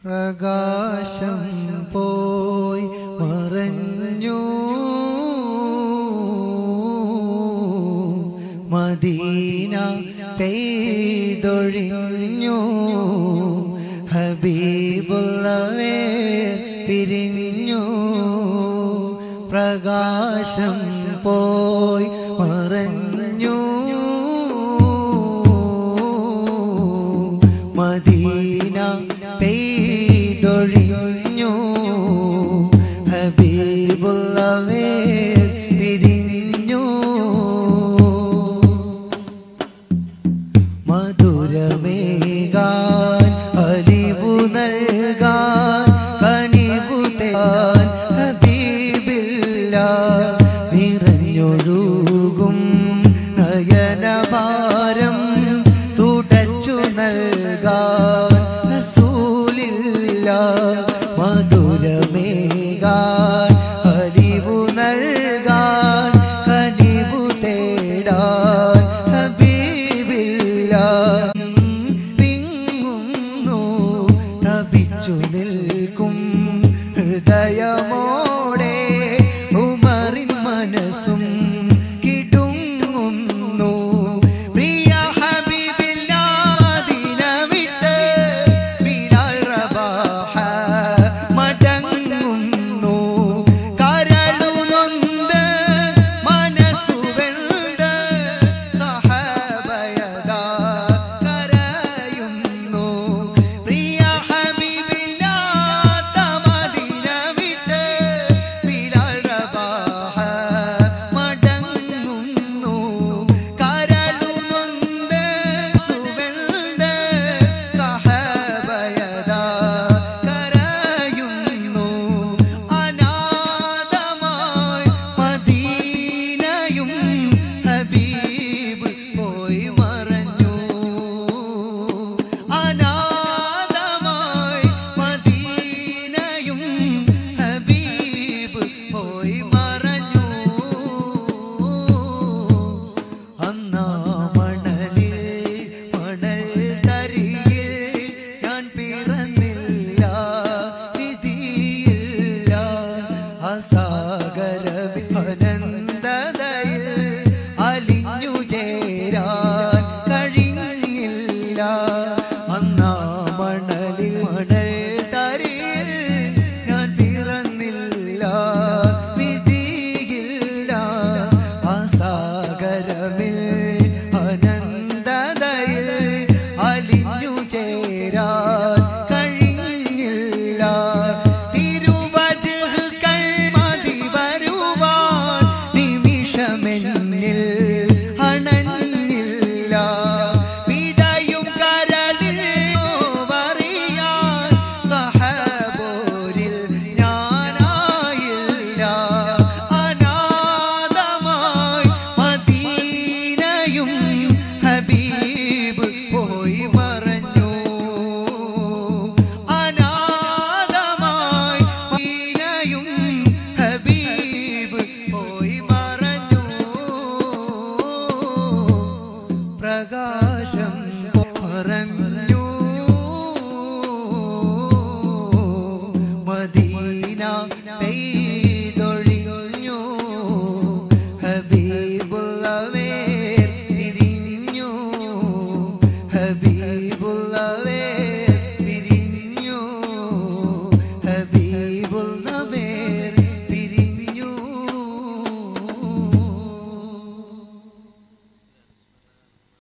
പ്രകാശം പോയി മറഞ്ഞു മദീന പെയ്തൊഴിഞ്ഞു ഹബീബുള്ളവേ പിരിഞ്ഞു പ്രകാശം പോയി മറഞ്ഞു മദീന പെയ്തൊഴിഞ്ഞു ഹബീബുള്ളവേ പിരിഞ്ഞു മധുരമേകാൻ അലിവു നൽകാൻ കനിവു തേൻ ഹബീബില്ല നിറഞ്ഞൊഴുകും നയനഭാരം തുടച്ചു നൽകാൻ റസൂലില്ല മധുരമേകാൻ അലിവു നൽകാൻ കനിവു തേടാൻ ഹബീബില്ല പിങ്ങുന്നു തപിച്ചു നിൽക്കും ഹൃദയമോടെ ഉമറിൻ മനസ്സും കിടുങ്ങുന്നു പ്രിയ ഹബീബില്ല ദിനവിട്ട് ബിലാൽ റബാഹ മടങ്ങുന്നു കരളു നൊന്ത് മനസ്സു വെന്ത് സഹബയദാ കരയുന്നു പ്രിയ ഹബീബില്ലാത്ത മദീന വിട്ട് ബിലാൽ റബാഹ മടങ്ങുന്നു കരളു നൊന്ത് സുവെന്ത് സഹബയദാ കരയുന്നു അനാഥമായി മദീനയും ഹബീബ് പോയി മറഞ്ഞു അനാഥമായി മദീനയും ഹബീബ് പോയി മറഞ്ഞു അന്നാ മണലിൽ മണൽ തരിയിൽ ഞാൻ പിറന്നില്ല വിധിയില്ല അസാഗര അനന്തതയിൽ അലിഞ്ഞു ചേരാൻ കഴിഞ്ഞില്ല അന്നാ മണലിൽ മണൽ തരിയിൽ ഞാൻ പിറന്നില്ല വിധിയില്ല അസാഗരമിൽ അനന്തതയിൽ അലിഞ്ഞു ചേരാൻ കഴിഞ്ഞില്ല തിരുവജുകൾ മതി വരുവാൻ നിമിഷമെന്നിൽ അണഞ്ഞില്ല പിടയും കരളിൽ വറിയാൻ സഹബോരിൽ ഞാനായില്ല അനാഥമായി മദീനയും ഹബീബ് പോയി മറഞ്ഞു അനാഥമായി മദീനയും ഹബീബ് പോയി മറഞ്ഞു പ്രകാശം പറഞ്ഞു മദീന പെയ്തൊഴിഞ്ഞു ഹബീബുള്ളവേ പിരിഞ്ഞു ഹബീബുള്ളവേ